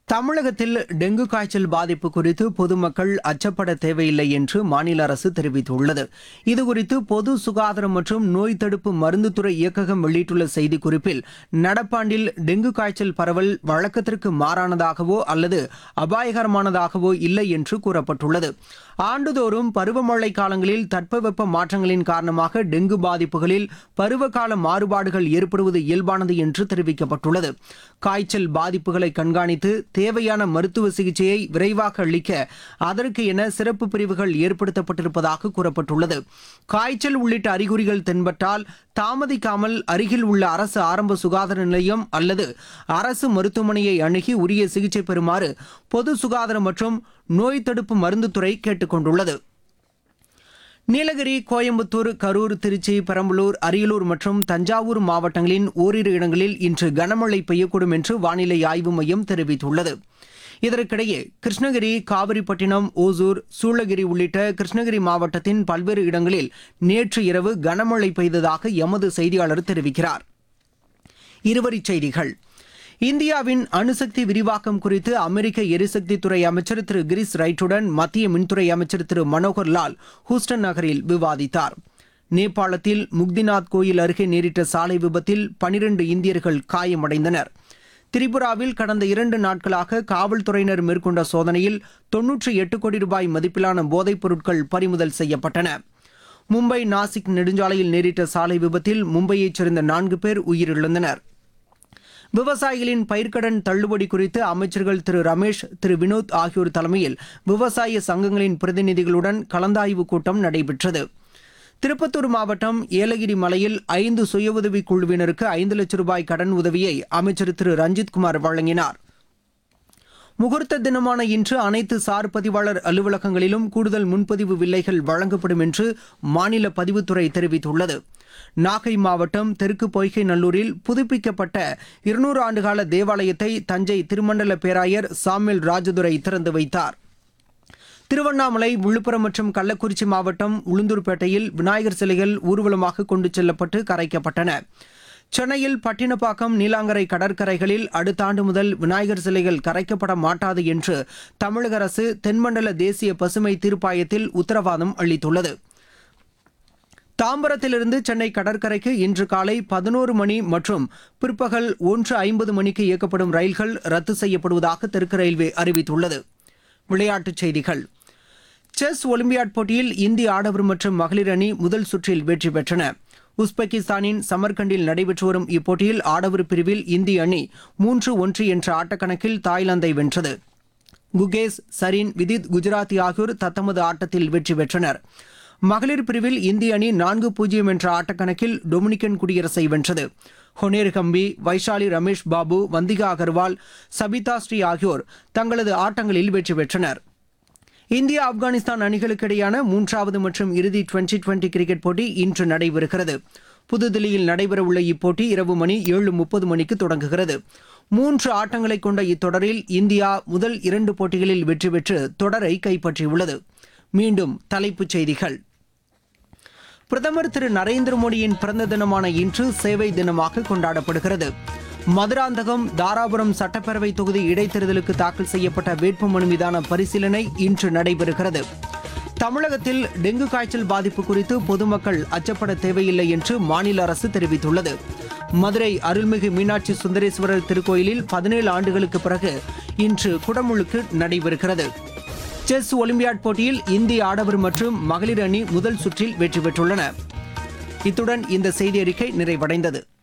தமிழகத்தில் டெங்கு காய்ச்சல் பாதிப்பு குறித்து பொதுமக்கள் அச்சப்பட தேவையில்லை என்று மாநில அரசு தெரிவித்துள்ளது இதுகுறித்து பொது சுகாதாரம் மற்றும் நோய் தடுப்பு மருந்துத்துறை இயக்ககம் வெளியிட்டுள்ள செய்திக்குறிப்பில் நடப்பாண்டில் டெங்கு காய்ச்சல் பரவல் வழக்கத்திற்கு மாறானதாகவோ அல்லது அபாயகரமானதாகவோ இல்லை என்று கூறப்பட்டுள்ளது ஆண்டுதோறும் பருவமழை காலங்களில் தட்பவெப்ப மாற்றங்களின் காரணமாக டெங்கு பாதிப்புகளில் பருவகால மாறுபாடுகள் ஏற்படுவது இயல்பானது என்று தெரிவிக்கப்பட்டுள்ளது காய்ச்சல் பாதிப்புகளை கண்காணித்து தேவையான மருத்துவ சிகிச்சையை விரைவாக அளிக்க அதற்கு என சிறப்பு பிரிவுகள் ஏற்படுத்தப்பட்டிருப்பதாக கூறப்பட்டுள்ளது காய்ச்சல் உள்ளிட்ட அறிகுறிகள் தென்பட்டால் தாமதிக்காமல் அருகில் உள்ள அரசு ஆரம்ப சுகாதார நிலையம் அல்லது அரசு மருத்துவமனையை அணுகி உரிய சிகிச்சை பெறுமாறு பொது சுகாதாரம் மற்றும் நோய் தடுப்பு மருந்துத்துறை கேட்டுக் கொண்டுள்ளது நீலகிரி கோயம்புத்தூர் கரூர் திருச்சி பெரம்பலூர் அரியலூர் மற்றும் தஞ்சாவூர் மாவட்டங்களின் ஓரிரு இடங்களில் இன்று கனமழை பெய்யக்கூடும் என்று வானிலை ஆய்வு மையம் தெரிவித்துள்ளது இதற்கிடையே கிருஷ்ணகிரி காவிரிப்பட்டினம் ஓசூர் சூளகிரி உள்ளிட்ட கிருஷ்ணகிரி மாவட்டத்தின் பல்வேறு இடங்களில் நேற்று இரவு கனமழை பெய்ததாக எமது செய்தியாளர் தெரிவிக்கிறார் இருவரிச் செய்திகள் இந்தியாவின் அணுசக்தி விரிவாக்கம் குறித்து அமெரிக்க எரிசக்தி துறை அமைச்சர் திரு கிரிஸ் ரைட்டுடன் மத்திய மின்துறை அமைச்சர் திரு மனோகர் லால் ஹூஸ்டன் நகரில் விவாதித்தார் நேபாளத்தில் முக்திநாத் கோயில் அருகே நேரிட்ட சாலை விபத்தில் பனிரண்டு இந்தியர்கள் காயமடைந்தனர் திரிபுராவில் கடந்த இரண்டு நாட்களாக காவல்துறையினர் மேற்கொண்ட சோதனையில் தொன்னூற்றி எட்டு கோடி ரூபாய் மதிப்பிலான போதைப் பொருட்கள் பறிமுதல் செய்யப்பட்டன மும்பை நாசிக் நெடுஞ்சாலையில் நேரிட்ட சாலை விபத்தில் மும்பையைச் சேர்ந்த நான்கு பேர் உயிரிழந்தனர் விவசாயிகளின் பயிர்க்கடன் தள்ளுபடி குறித்து அமைச்சர்கள் திரு ரமேஷ் திரு வினோத் ஆகியோர் தலைமையில் விவசாய சங்கங்களின் பிரதிநிதிகளுடன் கலந்தாய்வு கூட்டம் நடைபெற்றது திருப்பத்தூர் மாவட்டம் ஏலகிரி மலையில் ஐந்து சுய உதவிக் குழுவினருக்கு ஐந்து லட்சம் ரூபாய் கடன் உதவியை அமைச்சர் திரு ரஞ்சித்குமார் வழங்கினார் முகூர்த்த தினமான இன்று அனைத்து சார் பதிவாளர் அலுவலகங்களிலும் கூடுதல் முன்பதிவு வில்லைகள் வழங்கப்படும் என்று மாநில பதிவுத்துறை தெரிவித்துள்ளது நாகை மாவட்டம் தெற்கு பொய்கை நல்லூரில் புதுப்பிக்கப்பட்ட இருநூறு ஆண்டுகால தேவாலயத்தை தஞ்சை திருமண்டல பேராயர் சாமியல் ராஜதுரை திறந்து வைத்தார் திருவண்ணாமலை விழுப்புரம் மற்றும் கள்ளக்குறிச்சி மாவட்டம் உளுந்தூர்பேட்டையில் விநாயகர் சிலைகள் ஊர்வலமாக கொண்டு செல்லப்பட்டு கரைக்கப்பட்டன சென்னையில் பட்டினப்பாக்கம் நீலாங்கரை கடற்கரைகளில் அடுத்த ஆண்டு முதல் விநாயகர் சிலைகள் கரைக்கப்பட மாட்டாது என்று தமிழக அரசு தென்மண்டல தேசிய பசுமை தீர்ப்பாயத்தில் உத்தரவாதம் அளித்துள்ளது தாம்பரத்திலிருந்து சென்னை கடற்கரைக்கு இன்று காலை பதினோரு மணி மற்றும் பிற்பகல் ஒன்று ஐம்பது மணிக்கு இயக்கப்படும் ரயில்கள் ரத்து செய்யப்படுவதாக தெற்கு ரயில்வே அறிவித்துள்ளது விளையாட்டுச் செய்திகள் செஸ் ஒலிம்பியாட் போட்டியில் இந்திய ஆடவர் மற்றும் மகளிர் அணி முதல் சுற்றில் வெற்றி பெற்றன உஸ்பெகிஸ்தானின் சமர்கண்டில் நடைபெற்று வரும் இப்போட்டியில் ஆடவர் பிரிவில் இந்திய அணி மூன்று ஒன்று என்ற ஆட்டக்கணக்கில் தாய்லாந்தை வென்றது குகேஸ் சரின் விதித் குஜராத்தி ஆகியோர் தத்தமது ஆட்டத்தில் வெற்றி பெற்றனர் மகளிர் பிரிவில் இந்திய அணி நான்கு பூஜ்ஜியம் என்ற ஆட்டக்கணக்கில் டொமினிக்கன் குடியரசை வென்றது ஹொனேர் கம்பி வைஷாலி ரமேஷ் பாபு வந்திகா அகர்வால் சபிதா ஸ்ரீ ஆகியோர் தங்களது ஆட்டங்களில் வெற்றி பெற்றனர் இந்தியா ஆப்கானிஸ்தான் அணிகளுக்கு இடையான மூன்றாவது மற்றும் இறுதி டுவெண்டி டுவெண்டி கிரிக்கெட் போட்டி இன்று நடைபெறுகிறது புதுதில்லியில் நடைபெறவுள்ள இப்போட்டி இரவு மணி ஏழு முப்பது மணிக்கு தொடங்குகிறது மூன்று ஆட்டங்களை கொண்ட இத்தொடரில் இந்தியா முதல் இரண்டு போட்டிகளில் வெற்றி பெற்று தொடரை கைப்பற்றியுள்ளது மீண்டும் தலைப்புச் செய்திகள் பிரதமர் திரு நரேந்திர மோடியின் பிறந்த தினமான இன்று சேவை தினமாக கொண்டாடப்படுகிறது மதுராந்தகம் தாராபுரம் சட்டப்பேரவை தொகுதி இடைத்தேர்தலுக்கு தாக்கல் செய்யப்பட்ட வேட்புமனு மீதான பரிசீலனை இன்று நடைபெறுகிறது தமிழகத்தில் டெங்கு காய்ச்சல் பாதிப்பு குறித்து பொதுமக்கள் அச்சப்பட தேவையில்லை என்று மாநில அரசு தெரிவித்துள்ளது மதுரை அருள்மிகு மீனாட்சி சுந்தரேஸ்வரர் திருக்கோயிலில் பதினேழு ஆண்டுகளுக்கு பிறகு இன்று குடமுழுக்கு நடைபெறுகிறது செஸ் ஒலிம்பியாட் போட்டியில் இந்திய ஆடவர் மற்றும் மகளிர் அணி முதல் சுற்றில் வெற்றி பெற்றுள்ளன இத்துடன் இந்த செய்தி அறிக்கை நிறைவடைந்தது